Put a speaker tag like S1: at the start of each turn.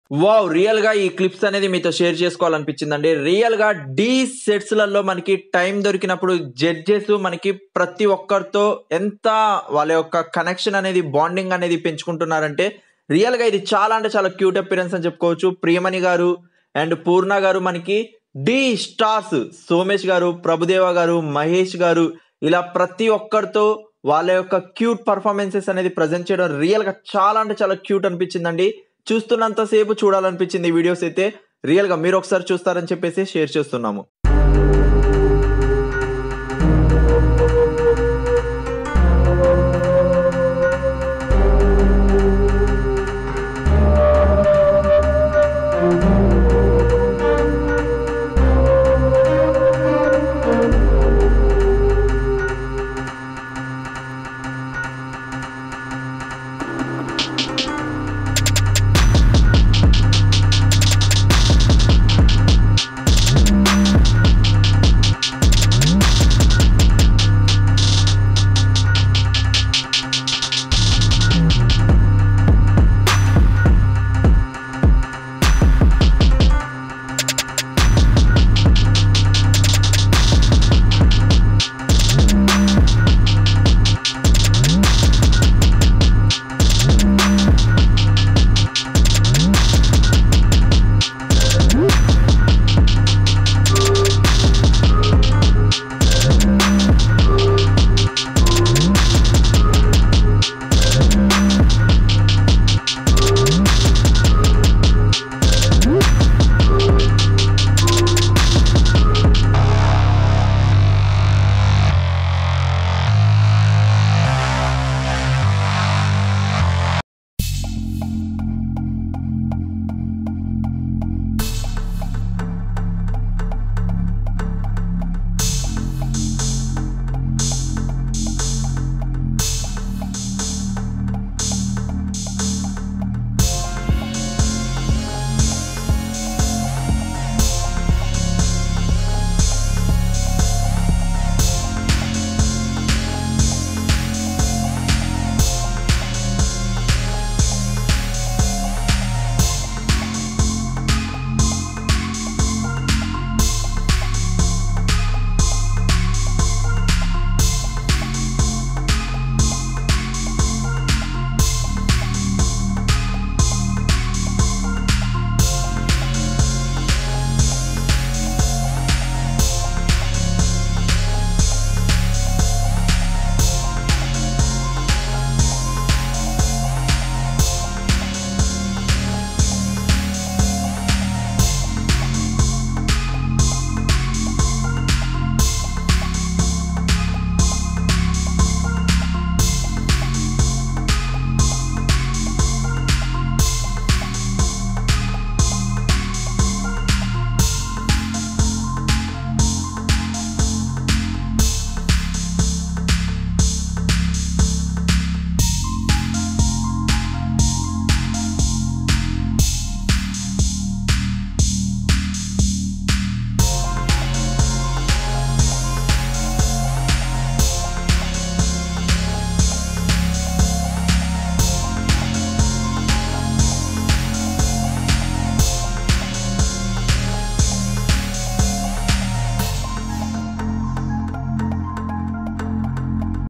S1: wow real గా ఈ clips అనేది మీతో షేర్ చేసుకోవాలనిపించిందండి రియల్ గా డీ సెట్స్ లలో మనకి టైం దొరికినప్పుడు జడ్జెస్ మనకి ప్రతి ఒక్కరితో ఎంత వాళ్ళ యొక్క కనెక్షన్ అనేది బాండింగ్ అనేది పెంచుకుంటున్నారంటే రియల్ గా ఇది చాలా అంటే చాలా క్యూట్ అపిరెన్స్ అని చెప్పుకోవచ్చు ప్రియమణి గారు అండ్ పూర్ణ గారు మనకి డి స్టార్స్ సోమేష్ గారు ప్రభుదేవ గారు మహేష్ గారు ఇలా ప్రతి ఒక్కరితో వాళ్ళ యొక్క క్యూట్ పర్ఫార్మెన్సెస్ అనేది ప్రజెంట్ చేయడం రియల్ గా చాలా అంటే చాలా క్యూట్ అనిపించిందండి చూస్తున్నంత సేపు చూడాలనిపించింది ఈ వీడియోస్ అయితే రియల్ గా మీరు ఒకసారి చూస్తారని చెప్పేసి షేర్ చేస్తున్నాము